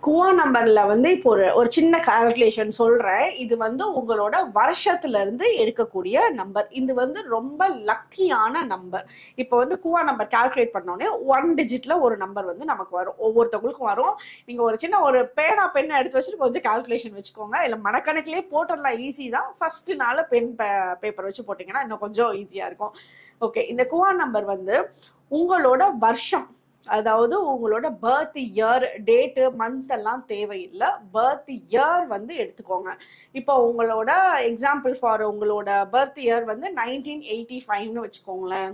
குவா நம்பர்ல வந்து இப்போ ஒரு ஒரு சின்ன கால்குலேஷன் சொல்றேன் இது வந்து உங்களோட வருஷத்துல இருந்து எடுக்கக்கூடிய நம்பர் இது வந்து ரொம்ப லக்கியான நம்பர் இப்போ வந்து குவா நம்பர் கால்குலேட் பண்ணோடனே ஒன் டிஜிட்ல ஒரு நம்பர் வந்து நமக்கு வரும் ஒவ்வொருத்தவங்களுக்கும் வரும் நீங்க ஒரு சின்ன ஒரு பேனா பென் எடுத்து வச்சுட்டு கொஞ்சம் கால்குலேஷன் வச்சுக்கோங்க இல்ல மனக்கணக்கிலே போட்டுடலாம் ஈஸி தான் ஃபர்ஸ்ட் நாள் பென் பேப்பர் வச்சு போட்டீங்கன்னா இன்னும் கொஞ்சம் ஈஸியா இருக்கும் ஓகே இந்த குவா நம்பர் வந்து உங்களோட வருஷம் அதாவது உங்களோட பர்த் இயர் டேட்டு மந்த் எல்லாம் தேவையில்லை பர்த் இயர் வந்து எடுத்துக்கோங்க இப்போ உங்களோட எக்ஸாம்பிள் ஃபார் உங்களோட பர்த் இயர் வந்து நைன்டீன் எயிட்டி ஃபைவ்னு வச்சுக்கோங்களேன்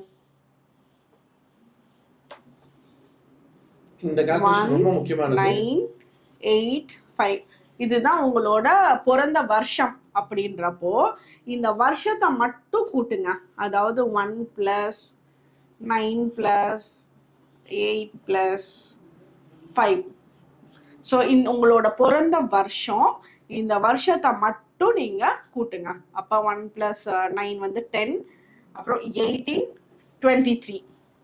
இந்த கால்குலேஷன் ரொம்ப முக்கியமானது நைன் எயிட் ஃபைவ் இதுதான் உங்களோட பிறந்த வருஷம் அப்படின்றப்போ இந்த வருஷத்தை மட்டும் கூட்டுங்க அதாவது one plus nine plus eight plus five so இந்த உங்களோட பிறந்த வருஷம் இந்த வருஷத்தை மட்டும் நீங்கள் கூட்டுங்க அப்போ ஒன் ப்ளஸ் நைன் வந்து டென் அப்புறம் எயிட்டீன் டுவெண்ட்டி த்ரீ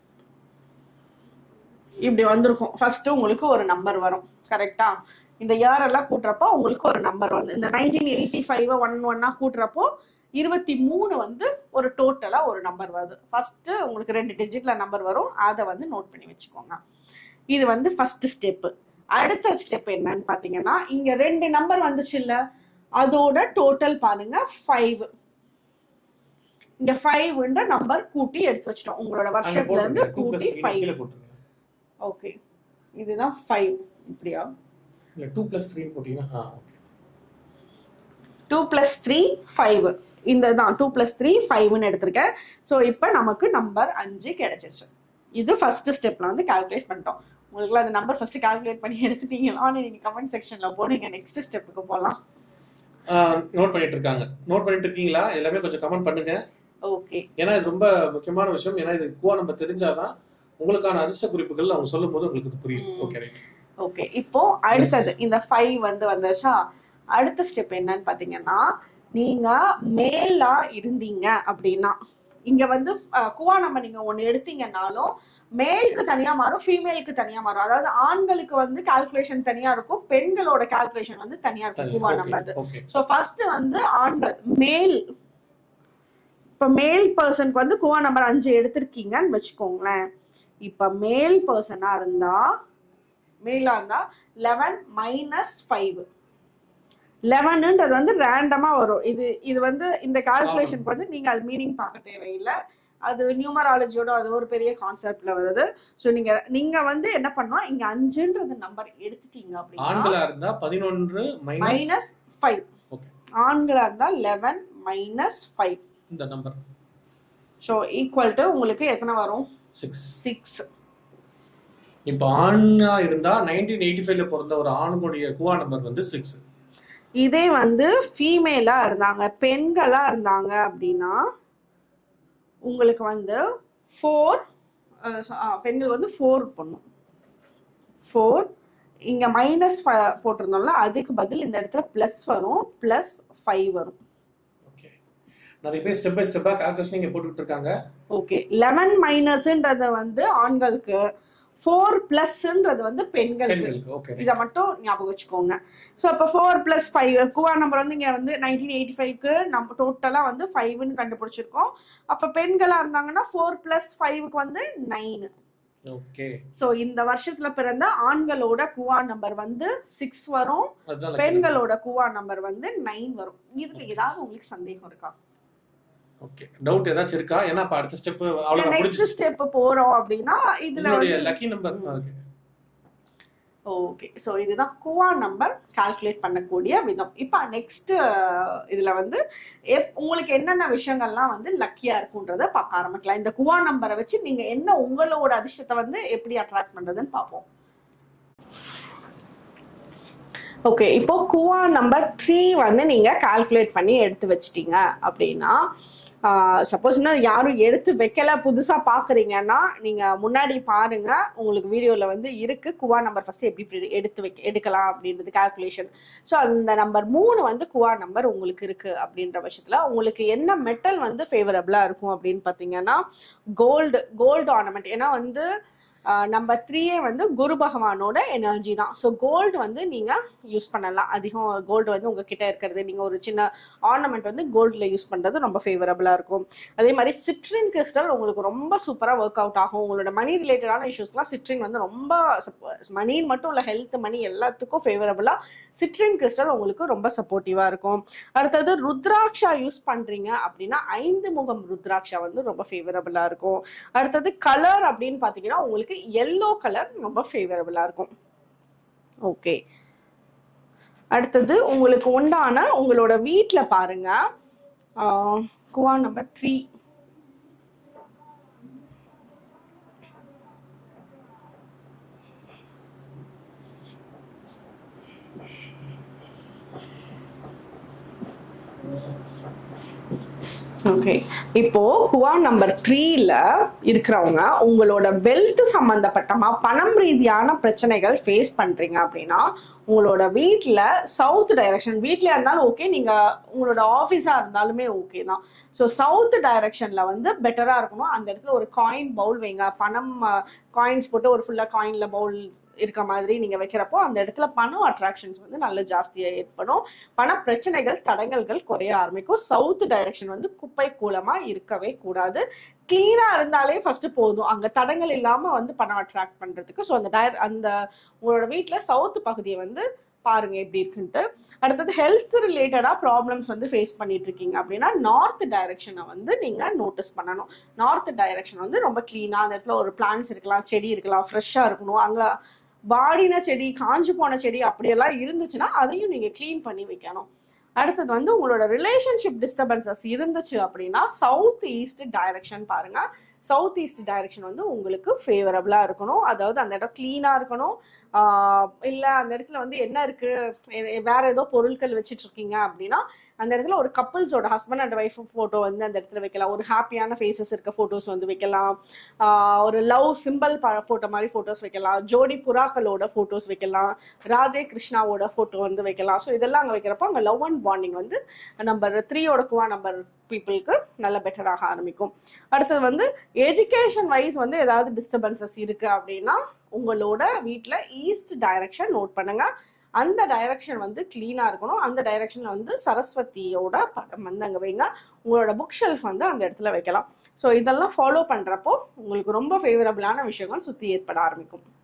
இப்படி வந்திருக்கும் ஃபர்ஸ்ட் உங்களுக்கு ஒரு நம்பர் வரும் கரெக்டா இந்த இயர் எல்லாம் கூட்டுறப்போ உங்களுக்கு ஒரு நம்பர் வந்து இந்த நைன்டீன் எயிட்டி ஃபைவ் ஒன் ஒன்னா கூட்டுறப்போ இருபத்தி மூணு வந்து ஒரு டோட்டலா ஒரு நம்பர் வருது ஃபர்ஸ்ட் உங்களுக்கு ரெண்டு டிஜிட்ல நம்பர் வரும் அதை வந்து நோட் பண்ணி வச்சுக்கோங்க இது வந்து ஃபர்ஸ்ட் ஸ்டெப் அடுத்த ஸ்டெப் என்னன்னு பாத்தீங்கன்னா இங்க ரெண்டு நம்பர் வந்துச்சு இல்ல அதோட டோட்டல் பாருங்க ஃபைவ் இங்க ஃபைவ்ன்ற நம்பர் கூட்டி எடுத்து வச்சிட்டோம் உங்களோட அங்க வருஷத்துல இருந்து போட்டுருங்க டூ பிளஸ் கூட்டி த்ரீ ஃபைவ் கீழே போட்டுருங்க ஓகே இதுதான் ஃபைவ் இப்படியா இல்ல டூ பிளஸ் த்ரீ போட்டீங்கன்னா ah okay two plus three five இந்த தான் டூ பிளஸ் த்ரீ ஃபைவ்னு எடுத்திருக்கேன் ஸோ இப்போ நமக்கு நம்பர் அஞ்சு கிடைச்சிருச்சு இது ஃபர்ஸ்ட் ஸ்டெப்ல வந்து கால்குலேட் பண்ணிட்டோம் உங்களுக்குலாம் அந்த நம்பர் ஃபர்ஸ்ட் கால்குலேட் பண்ணி எடுத்துட்டீங்களான்னு நீங்க கமெண்ட் செக்ஷன்ல போடுங்க நெக்ஸ்ட் ஸ்டெப்புக்கு போகலாம் நோட் பண்ணிட்டு இருக்காங்க நோட் பண்ணிட்டு இருக்கீங்களா எல்லாமே கொஞ்சம் கமெண்ட் பண்ணுங்க ஓகே ஏன்னா இது ரொம்ப முக்கியமான விஷயம் ஏன்னா இது குவா நம்ம தெரிஞ்சாதான் உங்களுக்கான அதிர்ஷ்ட குறிப்புகள் அவங்க சொல்லும் போது உங்களுக்கு இது புரியும் ம். ஓகே ரைட் ஓகே இப்போ அடுத்தது இந்த ஃபைவ் வந்து வந்துருச்சா அடுத்த ஸ்டெப் என்னன்னு பாத்தீங்கன்னா நீங்க மேலா இருந்தீங்க அப்படின்னா இங்க வந்து அஹ், குவா நம்ம நீங்க ஒண்ணு எடுத்தீங்கன்னாலும் மேலுக்கு தனியா மாறும் ஃபீமேலுக்கு தனியா மாறும் அதாவது ஆண்களுக்கு வந்து கால்குலேஷன் தனியா இருக்கும் பெண்களோட கால்குலேஷன் வந்து தனியா இருக்கும் குவா நம்பர் ஓகே ஸோ ஃபர்ஸ்ட் வந்து ஆண்கள் மேல் இப்போ மேல் பர்சனுக்கு வந்து குவா நம்பர் அஞ்சு எடுத்திருக்கீங்கன்னு வச்சுக்கோங்களேன் இப்போ மேல் பர்சனாக இருந்தா மேலாக இருந்தா லெவன் மைனஸ் ஃபைவ் லெவனுன்றது வந்து ரேண்டமாக வரும் இது இது வந்து இந்த கால்குலேஷனுக்கு வந்து நீங்கள் அது மீனிங் பார்க்க தேவையில்லை அது நியூமராலஜியோட அது ஒரு பெரிய கான்செப்ட்ல வருது ஸோ நீங்க நீங்க வந்து என்ன பண்ணணும் இங்க அஞ்சுன்றது நம்பர் எடுத்துட்டீங்க அப்படின்னா ஆண்களா இருந்தா பதினொன்று மைனஸ் மைனஸ் ஃபைவ் ஓகே ஆண்களா இருந்தா லெவன் மைனஸ் ஃபைவ் இந்த நம்பர் ஸோ ஈக்குவல் டு உங்களுக்கு எத்தனை வரும் சிக்ஸ் சிக்ஸ் இப்போ ஆணா இருந்தா நைன்டீன் எயிட்டி ஃபைவ்ல பிறந்த ஒரு ஆணுடைய குவா நம்பர் வந்து சிக்ஸ் இதே வந்து ஃபீமேலா இருந்தாங்க பெண்களா இருந்தாங்க அப்படின்னா உங்களுக்கு வந்து ஃபோர் பெண்கள் வந்து ஃபோர் பண்ணும் ஃபோர் இங்க மைனஸ் போட்டிருந்தோம்ல அதுக்கு பதில் இந்த இடத்துல ப்ளஸ் வரும் ப்ளஸ் ஃபைவ் வரும் ஓகே நிறைய பேர் ஸ்டெப் பை ஸ்டெப்பா கால்குலேஷன் இங்க போட்டுட்டு இருக்காங்க ஓகே லெவன் மைனஸ்ன்றது வந்து ஆண்களுக்கு ஃபோர் பிளஸ்ன்றது வந்து பெண்களுக்கு பெண்களுக்கு ஓகே இதை மட்டும் ஞாபகம் வச்சுக்கோங்க ஸோ இப்போ ஃபோர் ப்ளஸ் ஃபைவ் குவா நம்பர் வந்து இங்கே வந்து நைன்டீன் எயிட்டி ஃபைவ்க்கு நம்ம டோட்டலாக வந்து ஃபைவ்னு கண்டுபிடிச்சிருக்கோம் அப்போ பெண்களாக இருந்தாங்கன்னா ஃபோர் ப்ளஸ் ஃபைவ்க்கு வந்து நைன் ஓகே ஸோ இந்த வருஷத்துல பிறந்த ஆண்களோட குவா நம்பர் வந்து சிக்ஸ் வரும் அதுதான் lucky பெண்களோட குவா நம்பர் வந்து நைன் வரும் இதுல ஏதாவது உங்களுக்கு சந்தேகம் இருக்கா ஓகே டவுட் ஏதாச்சும் இருக்கா ஏன்னா அப்ப அடுத்த ஸ்டெப் அவ்வளவு நெக்ஸ்ட் முடிஞ்சு ஸ்டெப் போறோம் அப்படின்னா இதுல உங்களுடைய வந்து lucky number okay okay so இதுதான் குவா நம்பர் கால்குலேட் பண்ணக்கூடிய விதம் இப்போ நெக்ஸ்ட் இதில் வந்து எப் உங்களுக்கு என்னென்ன விஷயங்கள்லாம் வந்து லக்கியாக இருக்குன்றத பார்க்க ஆரம்பிக்கலாம் இந்த குவா நம்பரை வச்சு நீங்கள் என்ன உங்களோட அதிர்ஷ்டத்தை வந்து எப்படி அட்ராக்ட் பண்ணுறதுன்னு பார்ப்போம் ஓகே இப்போ குவா நம்பர் த்ரீ வந்து நீங்கள் கால்குலேட் பண்ணி எடுத்து வச்சிட்டீங்க அப்படின்னா சப்போஸ் இன்னும் யாரும் எடுத்து வைக்கல புதுசாக பார்க்குறீங்கன்னா நீங்கள் முன்னாடி பாருங்க உங்களுக்கு வீடியோவில் வந்து இருக்கு குவா நம்பர் ஃபர்ஸ்ட் எப்படி இப்படி எடுத்து வைக்க எடுக்கலாம் அப்படின்றது கால்குலேஷன் ஸோ அந்த நம்பர் மூணு வந்து குவா நம்பர் உங்களுக்கு இருக்கு அப்படின்ற பட்சத்தில் உங்களுக்கு என்ன மெட்டல் வந்து ஃபேவரபிளாக இருக்கும் அப்படின்னு பார்த்தீங்கன்னா கோல்டு கோல்டு ஆர்னமெண்ட் ஏன்னா வந்து நம்பர் த்ரீயே வந்து குரு பகவானோட எனர்ஜி தான் ஸோ கோல்டு வந்து நீங்க யூஸ் பண்ணலாம் அதிகம் கோல்டு வந்து உங்ககிட்ட இருக்கிறது நீங்க ஒரு சின்ன ஆர்னமெண்ட் வந்து கோல்டில் யூஸ் பண்றது ரொம்ப ஃபேவரபுளா இருக்கும் அதே மாதிரி சிட்ரின் கிறிஸ்டல் உங்களுக்கு ரொம்ப சூப்பரா ஒர்க் அவுட் ஆகும் உங்களோட மணி ரிலேட்டடான இஷ்யூஸ்லாம் சிட்ரின் வந்து ரொம்ப மணின்னு மட்டும் இல்ல ஹெல்த் மணி எல்லாத்துக்கும் ஃபேவரபுளா சிட்ரின் கிறிஸ்டல் உங்களுக்கு ரொம்ப சப்போர்ட்டிவா இருக்கும் அடுத்தது ருத்ராட்சா யூஸ் பண்றீங்க அப்படின்னா ஐந்து முகம் ருத்ராட்சா வந்து ரொம்ப ஃபேவரபுளா இருக்கும் அடுத்தது கலர் அப்படின்னு பாத்தீங்கன்னா உங்களுக்கு எல்லோ கலர் ரொம்ப ஃபேவரபுளா இருக்கும் ஓகே அடுத்தது உங்களுக்கு உண்டான உங்களோட வீட்ல பாருங்க ஆஹ், குவா நம்பர் த்ரீ ஓகே இப்போ குவா நம்பர் த்ரீல இருக்கிறவங்க உங்களோட வெல்த் சம்பந்தப்பட்டமா பணம் ரீதியான பிரச்சனைகள் ஃபேஸ் பண்றீங்க அப்படின்னா உங்களோட வீட்டில் சவுத் டைரக்ஷன் வீட்லயா இருந்தாலும் ஓகே நீங்க உங்களோட ஆஃபீஸா இருந்தாலுமே ஓகே தான் ஸோ சவுத் டைரக்ஷன்ல வந்து பெட்டரா இருக்கணும் அந்த இடத்துல ஒரு காயின் பவுல் வைங்க பணம் காயின்ஸ் போட்டு ஒரு ஃபுல்லா காயின்ல பவுல் இருக்க மாதிரி நீங்க வைக்கிறப்போ அந்த இடத்துல பணம் அட்ராக்ஷன்ஸ் வந்து நல்ல ஜாஸ்தியா ஏற்படும் பண பிரச்சனைகள் தடங்கல்கள் குறைய ஆரம்பிக்கும் சவுத் டைரக்ஷன் வந்து குப்பை கூலமா இருக்கவே கூடாது கிளீனா இருந்தாலே ஃபர்ஸ்ட் போதும் அங்க தடங்கள் இல்லாம வந்து பணம் அட்ராக்ட் பண்றதுக்கு ஸோ அந்த டயர் அந்த உங்களோட வீட்ல சவுத் பகுதியை வந்து பாருங்க எப்படி இருக்குன்ட்டு அடுத்தது ஹெல்த் ரிலேட்டடா ப்ராப்ளம்ஸ் வந்து ஃபேஸ் பண்ணிட்டு இருக்கீங்க அப்படின்னா நார்த் டைரக்ஷனை வந்து நீங்க நோட்டீஸ் பண்ணணும் நார்த் டைரக்ஷன் வந்து ரொம்ப கிளீனா அந்த இடத்துல ஒரு பிளான்ஸ் இருக்கலாம் செடி இருக்கலாம் ஃப்ரெஷ்ஷா இருக்கணும் அங்க வாடின செடி காஞ்சு போன செடி அப்படியெல்லாம் இருந்துச்சுன்னா அதையும் நீங்க க்ளீன் பண்ணி வைக்கணும் அடுத்தது வந்து உங்களோட ரிலேஷன்ஷிப் டிஸ்டர்பன்சஸ் இருந்துச்சு அப்படின்னா சவுத் ஈஸ்ட் டைரக்ஷன் பாருங்க சவுத் ஈஸ்ட் டைரக்ஷன் வந்து உங்களுக்கு ஃபேவரபிளா இருக்கணும் அதாவது அந்த இடம் கிளீனா இருக்கணும் ஆஹ் இல்ல அந்த இடத்துல வந்து என்ன இருக்கு எ- வேற ஏதோ பொருட்கள் வச்சிட்டு இருக்கீங்க அப்படின்னா அந்த இடத்துல ஒரு கப்புள்ஸோட ஹஸ்பண்ட் அண்ட் ஒய்ஃப் போட்டோ வந்து அந்த இடத்துல வைக்கலாம் ஒரு ஹாப்பியான ஃபேஸஸ் இருக்க போட்டோஸ் வந்து வைக்கலாம் ஆஹ் ஒரு லவ் சிம்பிள் போட்ட மாதிரி போட்டோஸ் வைக்கலாம் ஜோடி புறாக்களோட போட்டோஸ் வைக்கலாம் ராதே கிருஷ்ணாவோட போட்டோ வந்து வைக்கலாம் ஸோ இதெல்லாம் அங்கே வைக்கிறப்போ அங்கே லவ் அண்ட் பாண்டிங் வந்து நம்பர் த்ரீயோட குவா நம்பர் பீப்புளுக்கு நல்ல பெட்டராக ஆரம்பிக்கும் அடுத்தது வந்து எஜுகேஷன் வைஸ் வந்து ஏதாவது டிஸ்டர்பன்சஸ் இருக்கு அப்படின்னா உங்களோட வீட்டில் ஈஸ்ட் டைரக்ஷன் நோட் பண்ணுங்க அந்த டைரக்ஷன் வந்து கிளீனா இருக்கணும் அந்த டைரக்ஷன்ல வந்து சரஸ்வதியோட படம் வந்து அங்க வைங்க உங்களோட புக் ஷெல்ஃப் வந்து அந்த இடத்துல வைக்கலாம் ஸோ இதெல்லாம் ஃபாலோ பண்றப்போ உங்களுக்கு ரொம்ப ஃபேவரபிளான விஷயங்கள் சுத்தி ஏற்பட ஆரம்பிக்கும்